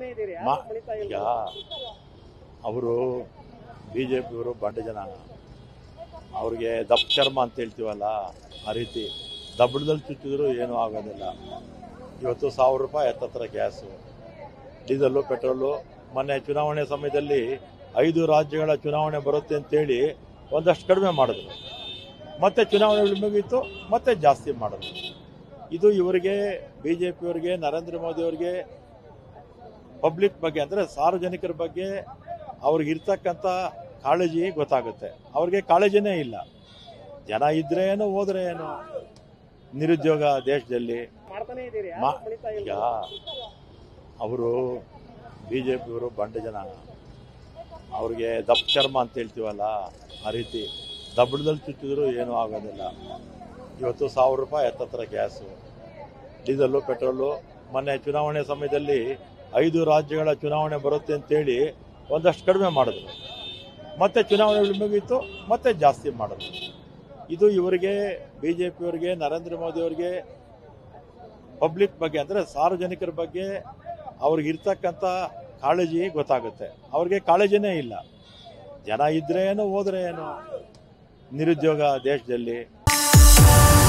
ಮಾಡ್ತಾನೆ ಇದೀರಿ ಮಾ- ಯಾರು ಬೆಳೀತಾ ಈಗ ಇಲ್ಲ ಅವರು ಬಿ ಜೆ ಪಿಯವರು ಬಂಡ ಜನ ಅವ್ರಿಗೆ ದಪ್ಪ ಚರ್ಮ ಅಂತ ಹೇಳ್ತೀವಲ್ಲ ಆ ರೀತಿ ದಬ್ಬಳದಲ್ಲಿ ಚುಚ್ಚಿದ್ರು ಏನೂ ಆಗೋದಿಲ್ಲ ಇವತ್ತು ಸಾವಿರ ರೂಪಾಯಿ ಹತ್ತತ್ರ ಗ್ಯಾಸು ಡೀಸೆಲ್ಲು ಪೆಟ್ರೋಲು ಮೊನ್ನೆ ಚುನಾವಣೆ ಸಮಯದಲ್ಲಿ ಐದು ರಾಜ್ಯಗಳ ಚುನಾವಣೆ ಬರುತ್ತೆ ಅಂತೇಳಿ ಒಂದಷ್ಟು ಕಡಿಮೆ ಮಾಡಿದ್ರು ಮತ್ತೆ ಚುನಾವಣೆಗಳು ಮುಗೀತು ಮತ್ತೆ ಜಾಸ್ತಿ ಮಾಡಿದ್ರು ಇದು ಇವರಿಗೆ ಬಿ ಜೆ ಪಿಯವರಿಗೆ ನರೇಂದ್ರ ಮೋದಿ ಅವರಿಗೆ ಪಬ್ಲಿಕ್ ಬಗ್ಗೆ ಅಂದರೆ ಸಾರ್ವಜನಿಕರ ಬಗ್ಗೆ ಅವ್ರಿಗೆ ಇರ್ತಕ್ಕಂಥ ಕಾಳಜಿ ಗೊತ್ತಾಗುತ್ತೆ ಅವ್ರಿಗೆ ಕಾಳಜಿನೇ ಇಲ್ಲ ಜನ ಇದ್ರೆ ಏನು ಹೋದ್ರೆ ಏನು ನಿರುದ್ಯೋಗ ದೇಶದಲ್ಲಿ ಮಾಡ್ತಾನೆ ಇದೀರಿ ಯಾರು ಮಾ- ಬೆಳೀತಾ ಈಗ ಇಲ್ಲ ಅವರು ಬಿ ಜೆ ಪಿಯವರು ಬಂಡ ಜನ ಅವ್ರಿಗೆ ದಪ್ಪ ಚರ್ಮ ಅಂತ ಹೇಳ್ತೀವಲ್ಲ ಆ ರೀತಿ ದಬ್ಬಳದಲ್ಲಿ ಚುಚ್ಚಿದ್ರು ಏನೂ ಆಗೋದಿಲ್ಲ ಇವತ್ತು ಸಾವಿರ ರೂಪಾಯಿ ಹತ್ತತ್ರ ಗ್ಯಾಸು ಡೀಸೆಲ್ಲು ಪೆಟ್ರೋಲು ಮೊನ್ನೆ ಚುನಾವಣೆ ಸಮಯದಲ್ಲಿ ಐದು ರಾಜ್ಯಗಳ ಚುನಾವಣೆ ಬರುತ್ತೆ ಅಂತೇಳಿ ಒಂದಷ್ಟು ಕಡಿಮೆ ಮಾಡಿದ್ರು ಮತ್ತೆ ಚುನಾವಣೆಗಳು ಮುಗೀತು ಮತ್ತೆ ಜಾಸ್ತಿ ಮಾಡಿದ್ರು ಇದು ಇವರಿಗೆ ಬಿ ಜೆ ಪಿಯವರಿಗೆ ನರೇಂದ್ರ ಮೋದಿ ಅವರಿಗೆ ಪಬ್ಲಿಕ್ ಬಗ್ಗೆ ಅಂದರೆ ಸಾರ್ವಜನಿಕರ ಬಗ್ಗೆ ಅವ್ರಿಗೆ ಇರ್ತಕ್ಕಂಥ ಕಾಳಜಿ ಗೊತ್ತಾಗುತ್ತೆ ಅವ್ರಿಗೆ ಕಾಳಜಿನೇ ಇಲ್ಲ ಜನ ಇದ್ರೆ ಏನು ಹೋದ್ರೆ ಏನು ನಿರುದ್ಯೋಗ ದೇಶದಲ್ಲಿ